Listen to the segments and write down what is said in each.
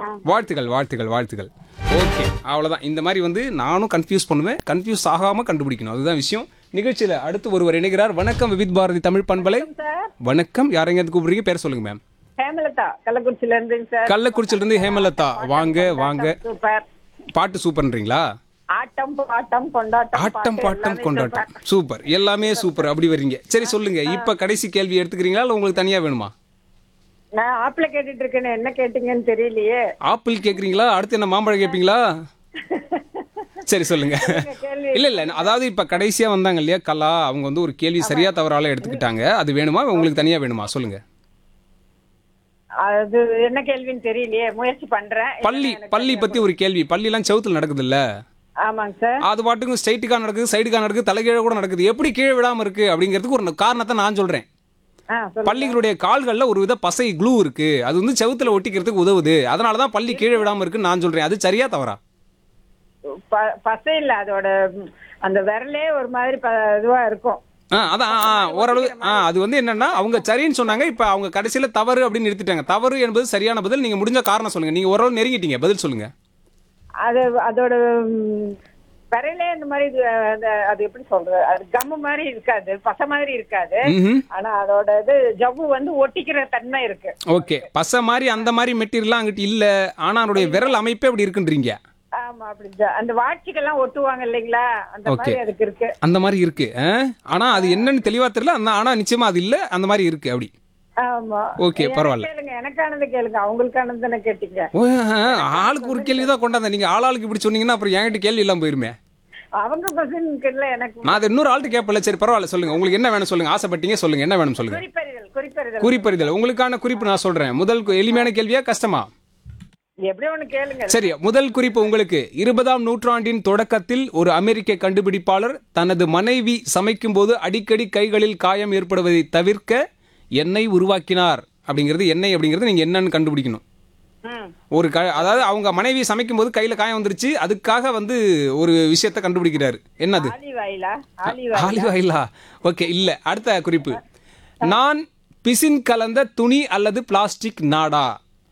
வாழ்த்துக்கள் வாழ்த்துக்கள் வாழ்த்துக்கள் ஓகே அவ்வளோதான் இந்த மாதிரி வந்து நானும் கன்ஃபியூஸ் பண்ணுவேன் கன்ஃபியூஸ் ஆகாமல் கண்டுபிடிக்கணும் அதுதான் விஷயம் நிகழ்ச்சியில் அடுத்து ஒருவர் இணைகிறார் வணக்கம் விவித் பாரதி தமிழ் பண்பலை சார் வணக்கம் யாரைங்க கூப்பிடுறீங்க பேர் சொல்லுங்க மேம் ஹேமலதா கள்ளக்குறிச்சில இருந்துங்க சார் கள்ளக்குறிச்சியிலிருந்து ஹேமலதா வாங்க வாங்க சூப்பர் பாட்டு சூப்பர்ன்றீங்களா ஆட்டம் பாட்டம் கொண்டாட்டம் ஆட்டம் பாட்டு பாட்டம் எல்லாமே கொண்டாட்டம் super. சூப்பர் எல்லாமே சூப்பர் அப்படி வர்றீங்க சரி சொல்லுங்க இப்ப கடைசி கேள்வி எடுத்துக்கிறீங்களா இல்ல உங்களுக்கு தனியா வேணுமா நான் ஆப்பிள கேட்டுட்டு இருக்கேன் என்ன கேட்டீங்கன்னு தெரியலையே ஆப்பிள் கேக்குறீங்களா அடுத்து என்ன மாம்பழம் கேட்பீங்களா சரி சொல்லுங்க கேள்வி இல்ல இல்ல அதாவது இப்ப கடைசியா வந்தாங்க இல்லையா கலா அவங்க வந்து ஒரு கேள்வி சரியா தவறால எடுத்துக்கிட்டாங்க அது வேணுமா உங்களுக்கு தனியா வேணுமா சொல்லுங்க அது என்ன கேள்வின்னு தெரியலையே முயற்சி பண்றேன் பள்ளி பள்ளி பத்தி ஒரு கேள்வி பள்ளி எல்லாம் செவுத்துல நடக்குது இல்ல ஆமாங்க சார் அது பாட்டுக்கும் ஸ்ட்ரைட்டுக்கா நடக்குது சைடுக்கா நடக்குது தலைகீழ கூட நடக்குது எப்படி கீழே விடாம இருக்கு அப்படிங்கிறதுக்கு ஒரு காரணத்தை நான் சொல்றேன் ஆ சொல்லுங்க பள்ளிகளுடைய கால்கள்ல ஒரு வித பசை க்ளூ இருக்கு அது வந்து செவுத்துல ஒட்டிக்கிறதுக்கு உதவுது அதனால தான் பள்ளி கீழே விடாம இருக்குன்னு நான் சொல்றேன் அது சரியா தவறா ப- பசை இல்ல அதோட ம், அந்த விரலே ஒரு மாதிரி ப- இதுவா இருக்கும் ஆ அதான் ஆ, ஆ, ஓரளவு ஆ அது வந்து என்னன்னா அவங்க சரின்னு சொன்னாங்க இப்ப அவங்க கடைசியில தவறு அப்படின்னு நிறுத்திட்டாங்க தவறு என்பது சரியான பதில் நீங்க முடிஞ்ச காரணம் சொல்லுங்க நீங்க ஓரளவு நெருங்கிட்டீங்க பதில் சொல்லுங்க அது அதோட ம், விரலே இந்த மாதிரி இது, அந்த- அது எப்படி சொல்றது அது கம்மு மாதிரி இருக்காது பசை மாதிரி இருக்காது ம்ஹும். ஆனா அதோட இது ஜவ்வு வந்து ஒட்டிக்கிற தன்மை இருக்கு ஓகே பசை மாதிரி அந்த மாதிரி மெட்டீரியல்லாம் அங்கிட்டு இல்ல ஆனா அதனுடைய விரல் அமைப்பே அப்படி இருக்குன்றீங்க ஆமா அப்படி ஜ- அந்த வாட்சிக்கெல்லாம் ஒட்டுவாங்க இல்லைங்களா அந்த மாதிரி Okay. அதுக்கு இருக்கு அந்த மாதிரி இருக்கு ஆ? ஆனா அது என்னன்னு தெளிவா தெரியல அந்த ஆனா நிச்சயமா அது இல்ல அந்த மாதிரி இருக்கு அப்படி ஆமா Okay, எனக்கு பரவாயில்ல. கேளுங்க எனக்கானது கேளுங்க அவங்களுக்கானது தானே கேட்டீங்க ஓ, ஆ, ஆளுக்கு ஒரு கேள்வி தான் கொண்டாந்த நீங்க ஆளாளுக்கு இப்படி சொன்னீங்கன்னா அப்புறம் என்கிட்ட கேள்வி இல்லாம போயிருமே அவங்க கொஸ்டின் இல்ல எனக்கு நான் அதை இன்னொரு ஆள்கிட்ட கேட்பல சரி பரவாயில்ல சொல்லுங்க உங்களுக்கு என்ன வேணும் சொல்லுங்க ஆசைப்பட்டீங்க சொல்லுங்க என்ன வேணும் சொல்லுங்க குறிப்பறிதல் குறிப்பறிதல் குறிப்பறிதல் உங்களுக்கான குறிப்பு நான் சொல்றேன் முதல் கு- எளிமையான கேள்வியா கஷ்டமா எப்படி ஒண்ணு கேளுங்க சரி முதல் குறிப்பு உங்களுக்கு இருபதாம் நூற்றாண்டின் தொடக்கத்தில் ஒரு அமெரிக்க கண்டுபிடிப்பாளர் தனது மனைவி சமைக்கும் போது அடிக்கடி கைகளில் காயம் ஏற்படுவதை தவிர்க்க எண்ணெய் உருவாக்கினார் அப்படிங்கிறது எண்ணெய் அப்படிங்கிறது நீங்க என்னன்னு கண்டுபிடிக்கணும் ம் ஒரு க அதாவது அவங்க மனைவி சமைக்கும் போது கையில காயம் வந்துருச்சு அதுக்காக வந்து ஒரு விஷயத்தை கண்டுபிடிக்கிறாரு என்னது ஆலிவ் ஆயிலா ஆலிவ் ஆலிவ் ஆயிலா ஓகே இல்ல அடுத்த குறிப்பு நான் பிசின் கலந்த துணி அல்லது பிளாஸ்டிக் நாடா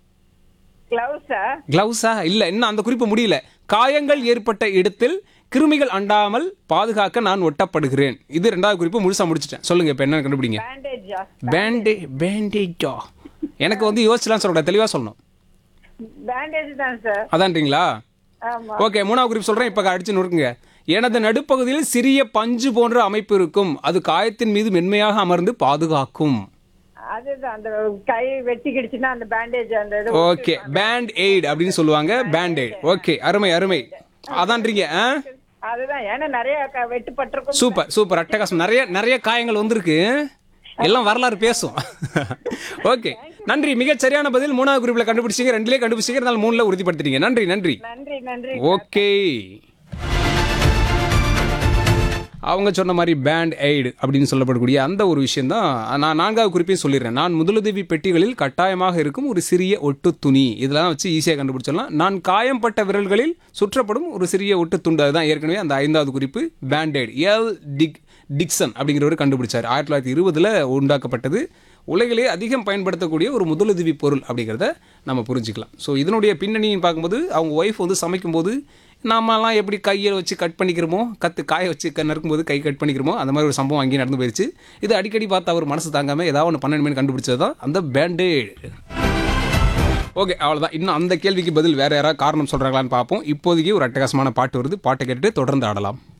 கிளவுஸா கிளவுஸா இல்ல இன்னும் அந்த குறிப்பு முடியல காயங்கள் ஏற்பட்ட இடத்தில் கிருமிகள் அண்டாமல் பாதுகாக்க நான் ஒட்டப்படுகிறேன் இது ரெண்டாவது குறிப்பு முழுசா முடிச்சிட்டேன் சொல்லுங்க இப்ப என்ன கண்டுபிடிங்க பேண்டேஜா பேண்டே பேண்டேஜா எனக்கு வந்து யோசிச்சுலாம் சொல்றேன் தெளிவா சொல்லணும் பேண்டேஜ் தான் சார் அதான்றீங்களா ஆமா ஓகே மூணாவது குறிப்பு சொல்றேன் இப்ப அடிச்சு நொறுக்குங்க எனது நடுப்பகுதியில் சிறிய பஞ்சு போன்ற அமைப்பு இருக்கும் அது காயத்தின் மீது மென்மையாக அமர்ந்து பாதுகாக்கும் அதுதான் அந்த கை வெட்டிக்கிடுச்சுன்னா அந்த பேண்டேஜ் அந்த இது ஓகே பேண்ட் எய்ட் அப்படின்னு சொல்லுவாங்க பேண்ட் எய்ட் ஓகே அருமை அருமை அதான்றீங்க ஆ? அதுதான் ஏன்னா நிறைய க- வெட்டுப்பட்டிருக்கும் சூப்பர் சூப்பர் அட்டகாசம் நிறைய நிறைய காயங்கள் வந்திருக்கு எல்லாம் வரலாறு பேசும் ஓகே நன்றி மிகச் சரியான பதில் மூணாவது குரூப்ல கண்டுபிடிச்சீங்க ரெண்டுலயே கண்டுபிடிச்சீங்க இருந்தாலும் மூணுல உறுதிப்படுத்திட்டீங்க நன்றி நன்றி நன்றி நன்றி ஓகே அவங்க சொன்ன மாதிரி பேண்ட் எய்டு அப்படின்னு சொல்லப்படக்கூடிய அந்த ஒரு விஷயம் தான் நான் நான்காவது குறிப்பையும் சொல்லிடுறேன் நான் முதலுதவி பெட்டிகளில் கட்டாயமாக இருக்கும் ஒரு சிறிய ஒட்டு துணி இதெல்லாம் வச்சு ஈஸியாக கண்டுபிடிச்சிடலாம் நான் காயம்பட்ட விரல்களில் சுற்றப்படும் ஒரு சிறிய ஒட்டு துண்டு அதுதான் ஏற்கனவே அந்த ஐந்தாவது குறிப்பு பேண்டேட் எல் டிக் டிக்சன் அப்படிங்கிறவர் கண்டுபிடிச்சார் ஆயிரத்தி தொள்ளாயிரத்தி இருபதில் உண்டாக்கப்பட்டது உலகிலே அதிகம் பயன்படுத்தக்கூடிய ஒரு முதலுதவி பொருள் அப்படிங்கிறத நம்ம புரிஞ்சுக்கலாம் ஸோ இதனுடைய பின்னணின்னு பார்க்கும்போது அவங்க ஒய்ஃப் வந்து சமைக்கும்போது நாமெல்லாம் எப்படி கையை வச்சு கட் பண்ணிக்கிறோமோ கத்து காய வச்சு க- நறுக்கும்போது கை கட் பண்ணிக்கிறோமோ அந்த மாதிரி ஒரு சம்பவம் அங்கேயே நடந்து போயிடுச்சு இது அடிக்கடி பார்த்து அவர் மனசு தாங்காமல் ஏதாவது ஒன்று பன்னெண்டு கண்டுபிடிச்சது தான் அந்த பேண்டேட் ஓகே அவ்வளோதான் இன்னும் அந்த கேள்விக்கு பதில் வேற யாராவது காரணம் சொல்கிறாங்களான்னு பார்ப்போம் இப்போதைக்கு ஒரு அட்டகாசமான பாட்டு வருது பாட்டை கேட்டுட்டு தொடர்ந்து ஆடலாம்